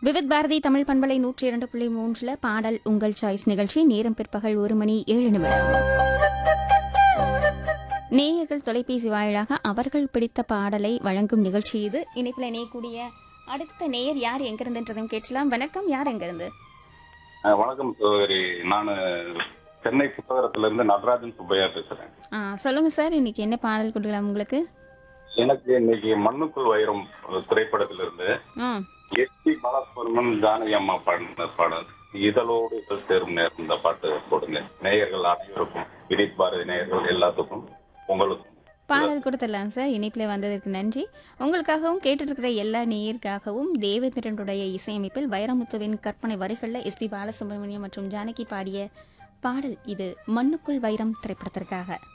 விவித் பாரதி தமிழ் பண்பலை நூற்றி இரண்டு புள்ளி மூன்றுல பாடல் உங்கள் சாய்ஸ் நிகழ்ச்சி நேரம் பிற்பகல் ஒரு மணி ஏழு நிமிடம் நேயர்கள் தொலைபேசி வாயிலாக அவர்கள் பிடித்த பாடலை வழங்கும் நிகழ்ச்சி இது இணைப்பில் இணையக்கூடிய அடுத்த நேயர் யார் எங்கிருந்துன்றதும் கேட்கலாம் வணக்கம் யார் எங்கிருந்து அஹ் வணக்கம் சகோதரி நான் சென்னை புத்தகரத்துல இருந்து நடராஜன் சுப்பையா பேசுறேன் ஆ சொல்லுங்க சார் இன்னைக்கு என்ன பாடல் கொடுக்கலாம் உங்களுக்கு எனக்கு இன்னைக்கு மண்ணுக்குள் வைரம் திரைப்படத்திலிருந்து ம் எஸ் பி பாலசுப்ரமன் ஜானகி அம்மா பாடின பாடல் இதழோடு இதழ் சேரும் நேரம் இந்த பாட்டு போடுங்க நேயர்கள் அனைவருக்கும் விதித் பாரதி நேயர்கள் எல்லாத்துக்கும் உங்களுக்கும் பாடல் கொடுத்துடலாம் சார் இணைப்பில் வந்ததற்கு நன்றி உங்களுக்காகவும் கேட்டுட்டு இருக்கிற எல்லா நேயருக்காகவும் தேவேந்திரனுடைய இசையமைப்பில் வைரமுத்துவின் கற்பனை வரிகளில் எஸ்பி பாலசுப்ரமணியம் மற்றும் ஜானகி பாடிய பாடல் இது மண்ணுக்குள் வைரம் திரைப்படத்திற்காக